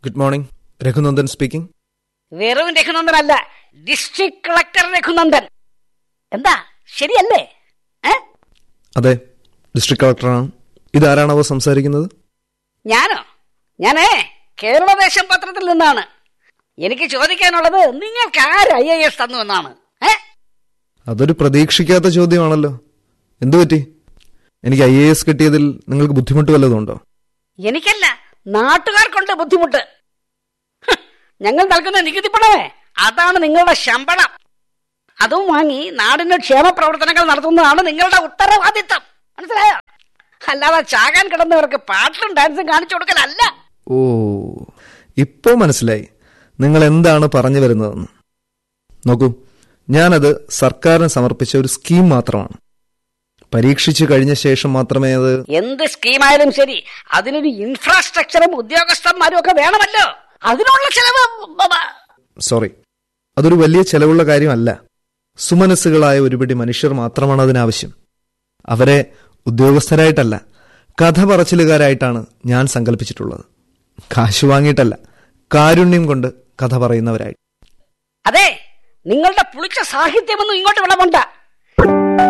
good morning Raghunandan speaking വെറും രഘുനന്ദൻ അല്ല district collector Raghunandan എന്താ ശരിയല്ലേ ഏ അതെ ഡിസ്ട്രിക്ട് കളക്ടറാണ് ഇതാരാണാവോ സംസാരിക്കുന്നത് ഞാനോ ഞാനേ കേരളദേശം പത്രത്തിൽ നിന്നാണ് എനിക്ക് ചോദിക്കാനുള്ളത് നിങ്ങൾക്ക് ആര് ഐ എ എസ് തന്നു എന്നാണ് ഏ അതൊരു പ്രതീക്ഷിക്കാത്ത ചോദ്യമാണല്ലോ എന്തു പറ്റി എനിക്ക് ഐ എ എസ് കിട്ടിയതിൽ നിങ്ങൾക്ക് ബുദ്ധിമുട്ട് വല്ലതും ഉണ്ടോ എനിക്കല്ല നാട്ടുകാർക്കുണ്ട് ബുദ്ധിമുട്ട് ഹ്, ഞങ്ങൾ നൽകുന്ന നികുതി പണമേ അതാണ് നിങ്ങളുടെ ശമ്പളം അതും വാങ്ങി നാടിന് ക്ഷേമ പ്രവർത്തനങ്ങൾ നടത്തുന്നതാണ് നിങ്ങളുടെ ഉത്തരവാദിത്തം മനസ്സിലായോ അല്ലാതെ ചാകാൻ കിടന്നവർക്ക് പാട്ടിലും ഡാൻസും കാണിച്ചു കൊടുക്കലല്ല ഓ ഇപ്പോ മനസ്സിലായി നിങ്ങൾ എന്താണ് പറഞ്ഞു വരുന്നതെന്ന് നോക്കൂ ഞാനത് സർക്കാരിന് സമർപ്പിച്ച ഒരു സ്കീം മാത്രമാണ് പരീക്ഷിച്ചു കഴിഞ്ഞ ശേഷം മാത്രമേ അത് എന്ത് സ്കീമായാലും ശരി അതിനൊരു ഇൻഫ്രാസ്ട്രക്ചറും ഉദ്യോഗസ്ഥന്മാരും ഒക്കെ വേണമല്ലോ അതിനുള്ള ചെലവ് ബ- ബ- സോറി അതൊരു വലിയ ചെലവുള്ള കാര്യമല്ല സുമനസ്സുകളായ ഒരുപിടി മനുഷ്യർ മാത്രമാണ് അതിനാവശ്യം അവരെ ഉദ്യോഗസ്ഥരായിട്ടല്ല കഥ പറച്ചിലുകാരായിട്ടാണ് ഞാൻ സങ്കല്പിച്ചിട്ടുള്ളത് കാശ് വാങ്ങിയിട്ടല്ല കാരുണ്യം കൊണ്ട് കഥ പറയുന്നവരായി അതെ നിങ്ങളുടെ പുളിച്ച സാഹിത്യമൊന്നും ഇങ്ങോട്ട് വിളമുണ്ട